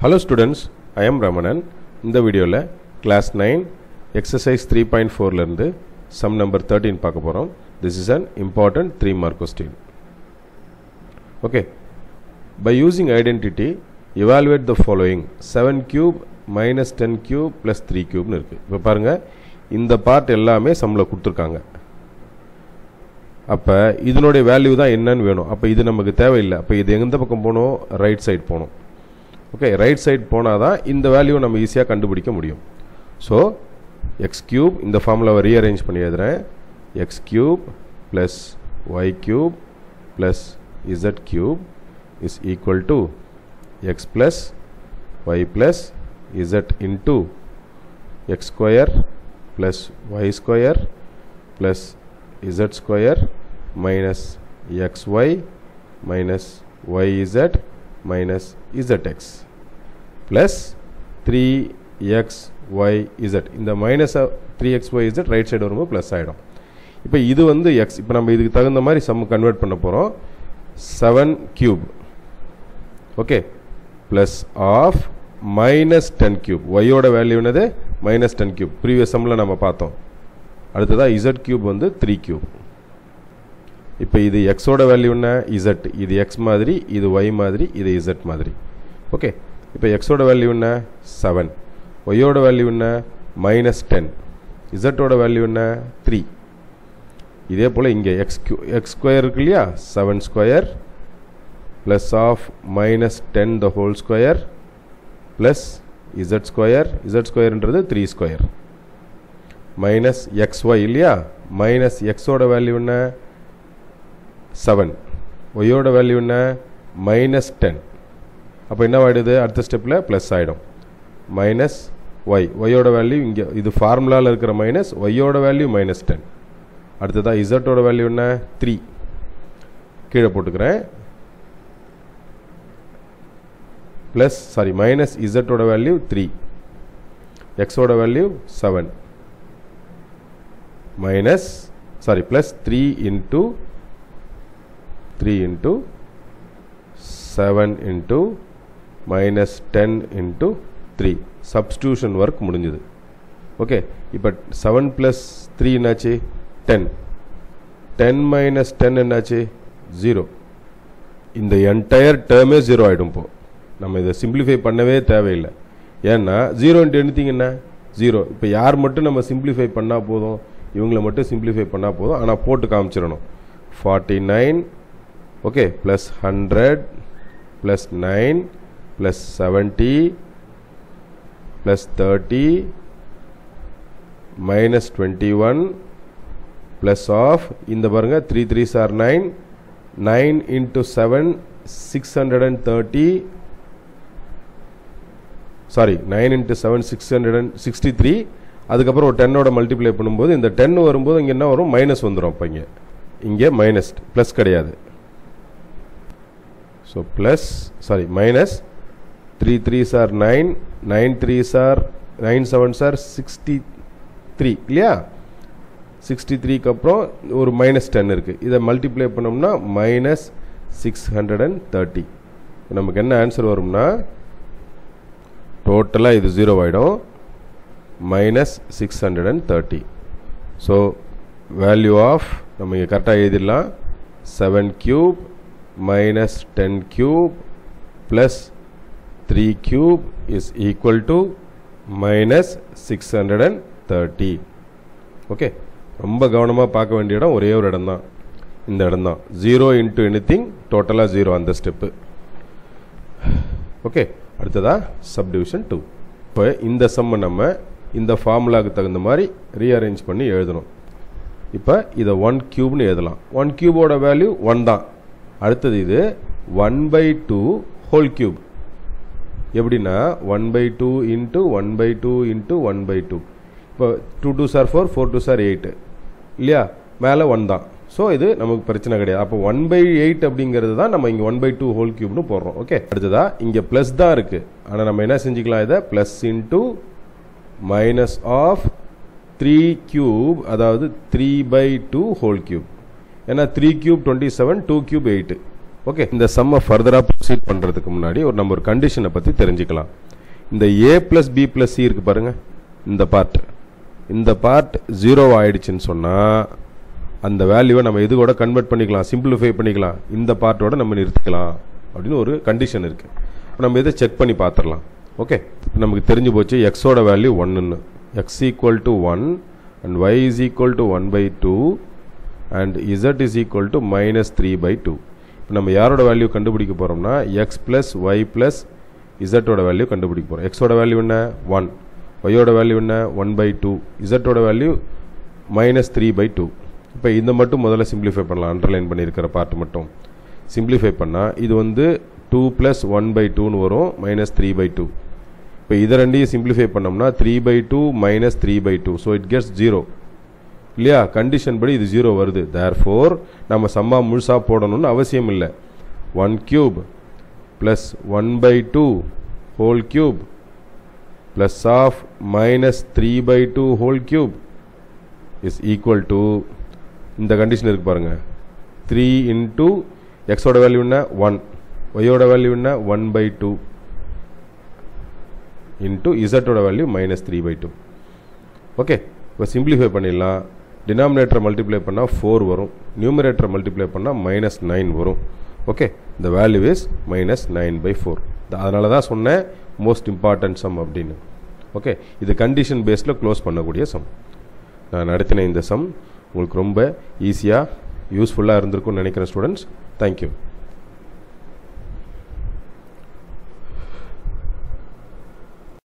hello students I am Ramanan இந்த வீடியோவில் class nine exercise three point ஃபோர்லேருந்து சம் நம்பர் தேர்ட்டின் பார்க்க போகிறோம் this is an important three mark question okay by using identity evaluate the following 7 cube minus 10 cube plus 3 cubeனு இருக்குது இப்போ பாருங்கள் இந்த பார்ட் எல்லாமே சம்மில் கொடுத்துருக்காங்க அப்போ இதனுடைய வேல்யூ தான் என்னன்னு வேணும் அப்போ இது நமக்கு தேவையில்லை அப்போ இது எந்த பக்கம் போகணும் ரைட் சைடு போகணும் ஓகே ரைட் சைடு போனால் தான் இந்த வேல்யூ நம்ம ஈஸியாக கண்டுபிடிக்க முடியும் ஸோ எக்ஸ் கியூப் இந்த ஃபார்முலாவை ரீஅரேஞ்ச் பண்ணி எழுதுகிறேன் x cube plus y cube plus z cube is equal to x plus y plus z into x square plus y square plus z square minus xy minus yz minus zx plus 3xyz இந்த minus three x y z right side வரும்போது plus ஆகிடும் இப்போ இது வந்து X இப்போ நம்ம இதுக்கு தகுந்த மாதிரி சம் கன்வெர்ட் பண்ண போகிறோம் seven cube okay plus of minus ten cube ஒய்யோட வேல்யூ என்னது மைனஸ் டென் கியூப் ப்ரீவியஸ் சம்மில் நம்ம பார்த்தோம் அடுத்ததாக இசட் கியூப் வந்து த்ரீ கியூப் இப்போ இது எக்ஸோட வேல்யூ என்ன இசட் இது எக்ஸ் மாதிரி இது ஒய் மாதிரி இது இசட் மாதிரி ஓகே இப்போ எக்ஸோட வேல்யூ என்ன செவன் ஒய்யோட வேல்யூ என்ன மைனஸ் டென் இசட்டோட வேல்யூ என்ன த்ரீ இதே போல் இங்கே எக்ஸ் கியூ எக்ஸ் ஸ்கொயர் இருக்கு இல்லையா seven square plus of minus 10 the whole square plus z square z square என்றது 3 square minus xy இல்லையா minus x ஓட வேல்யூ என்ன 7 y ஓட வேல்யூ என்ன minus 10 அப்போ என்ன ஆகிடுது அடுத்த ஸ்டெப்பில் ப்ளஸ் ஆகிடும் மைனஸ் ஒய் ஒய்யோட வேல்யூ இங்கே இது ஃபார்முலாவில் இருக்கிற மைனஸ் ஒய்யோட வேல்யூ மைனஸ் டென் அடுத்ததாக இசட்டோட வேல்யூ என்ன த்ரீ கீழே போட்டுக்கிறேன் ப்ளஸ் சாரி மைனஸ் இசட்டோட வேல்யூ த்ரீ எக்ஸோட value seven minus sorry plus three into three into seven into minus ten into three substitution work முடிஞ்சுது ஓகே இப்போ செவன் ப்ளஸ் த்ரீ என்னாச்சு ten ten minus ten என்னாச்சு zero இந்த entire டேர்மே zero ஆகிடும் இப்போது நம்ம இதை சிம்பிளிஃபை பண்ணவே தேவையில்லை ஏன்னா ஜீரோ இன்ட்டு எனித்திங் என்ன ஜீரோ இப்போ யார் மட்டும் நம்ம சிம்பிளிஃபை பண்ணால் போதும் இவங்கள மட்டும் சிம்பிளிஃபை பண்ணால் போதும் ஆனால் போட்டு காமிச்சிடணும் forty nine okay plus hundred plus nine plus seventy plus thirty minus twenty one plus of இந்த பாருங்கள் த்ரீ த்ரீ சார் nine nine into seven six hundred and thirty sorry nine into seven six hundred and sixty three அதுக்கப்புறம் ஒரு டென்னோட multiply பண்ணும்போது இந்த ten வரும்போது இங்கே என்ன வரும் மைனஸ் வந்துடும் அப்போ இங்கே இங்கே மைனஸ் ப்ளஸ் கிடையாது so plus sorry minus three three சார் நைன் நைன் த்ரீ சார் நைன் செவன் சார் சிக்ஸ்டி த்ரீ இல்லையா சிக்ஸ்டி த்ரீக்கு அப்புறம் ஒரு மைனஸ் டென் இருக்குது இதை மல்டிப்ளை பண்ணோம்னா minus six hundred and thirty நமக்கு என்ன ஆன்சர் வரும்னா டோட்டலாக இது ஜீரோ ஆகிடும் minus six hundred and thirty so value of நம்ம இங்கே கரெக்டாக எழுதிடலாம் seven cube minus ten cube plus three cube is equal to minus six hundred and thirty okay ரொம்ப கவனமாக பார்க்க வேண்டிய இடம் ஒரே ஒரு இடம் தான் இந்த இடம் தான் ஜீரோ இன்ட்டு எனி திங் டோட்டலாக ஜீரோ அந்த ஸ்டெப்பு ஓகே அடுத்ததாக சப்டிவிஷன் டூ இப்போ இந்த சம்மை நம்ம இந்த ஃபார்முலாவுக்கு தகுந்த மாதிரி ரீஅரேஞ்ச் பண்ணி எழுதணும் இப்போ இதை ஒன் க்யூப்னு எழுதலாம் ஒன் க்யூபோட வேல்யூ ஒன் தான் அடுத்தது இது one by two whole cube எப்படின்னா one by two into one by two into one by two இப்போ டூ டூ சார் ஃபோர் ஃபோர் டூ சார் எயிட்டு இல்லையா மேலே ஒன் தான் ஸோ இது நமக்கு பிரச்சனை கிடையாது அப்போ ஒன் பை எயிட் அப்படிங்கிறது தான் நம்ம இங்கே ஒன் பை டூ ஹோல் கியூப்னு போடுறோம் ஓகே அடுத்ததா இங்கே ப்ளஸ் தான் இருக்குது ஆனால் நம்ம என்ன செஞ்சுக்கலாம் இதை plus into minus of three cube அதாவது three by two whole cube ஏன்னா three cube twenty seven two cube eight okay இந்த சம்மை ஃபர்தராக ப்ரொசீட் பண்ணுறதுக்கு முன்னாடி ஒரு நம்ம ஒரு கண்டிஷனை பற்றி தெரிஞ்சுக்கலாம் இந்த A plus B plus C இருக்கு பாருங்க இந்த பார்ட் இந்த பார்ட் ஜீரோ ஆயிடுச்சுன்னு சொன்னால் அந்த வேல்யூவை நம்ம இது கூட கன்வெர்ட் பண்ணிக்கலாம் சிம்பிளிஃபை பண்ணிக்கலாம் இந்த பார்ட்டோட நம்ம நிறுத்திக்கலாம் அப்படின்னு ஒரு கண்டிஷன் இருக்குது இப்போ நம்ம இதை செக் பண்ணி பார்த்துடலாம் ஓகே நமக்கு தெரிஞ்சு போச்சு எக்ஸோட வேல்யூ ஒன்றுன்னு x equal to one and y is equal to one by two and z is equal to minus three by two இப்போ நம்ம யாரோட வேல்யூ கண்டுபிடிக்க போகிறோம்னா எக்ஸ் ப்ளஸ் ஒய் ப்ளஸ் இசட்டோட வேல்யூ கண்டுபிடிக்க போகிறோம் எக்ஸோட வேல்யூ என்ன ஒன் ஒய்யோட வேல்யூ என்ன ஒன் பை டூ இசட்டோட value minus three by two இப்போ இந்த மட்டும் முதல்ல சிம்பிளிஃபை பண்ணலாம் அண்டர்லைன் பண்ணியிருக்கிற பார்ட் மட்டும் சிம்பிளிஃபை பண்ணால் இது வந்து டூ ப்ளஸ் ஒன் பை டூன்னு வரும் மைனஸ் த்ரீ பை டூ இப்போ இதை ரெண்டையும் சிம்பிளிஃபை பண்ணோம்னா three by two minus three by two so it gets zero இல்லையா கண்டிஷன் படி இது ஜீரோ வருது தேர் ஃபோர் நம்ம சம்மா முழுசாக போடணும்னு அவசியம் இல்லை one cube plus one by two whole cube plus of minus three by two whole cube is equal to இந்த கண்டிஷன் இருக்கு பாருங்க த்ரீ இன்டூ எக்ஸோட வேல்யூ என்ன ஒன் ஒய்யோட வேல்யூ என்ன ஒன் பை டூ இன்டூ இசட்டோட value minus three by two okay இப்போ simplify பண்ணிடலாம் டினாமினேட்டரை மல்டிப்ளை பண்ணால் ஃபோர் வரும் நியூமரேட்டரை மல்டிப்ளை பண்ணால் மைனஸ் நைன் வரும் ஓகே இந்த value is minus nine by four அதனால தான் சொன்னேன் மோஸ்ட் இம்பார்ட்டன்ட் சம் அப்படின்னு ஓகே இது கண்டிஷன் பேஸில் க்ளோஸ் பண்ணக்கூடிய சம் நான் நடத்தின இந்த சம் உங்களுக்கு ரொம்ப ஈஸியாக யூஸ்ஃபுல்லாக இருந்திருக்கும்னு நினைக்கிறேன் ஸ்டூடெண்ட்ஸ் தேங்க்யூ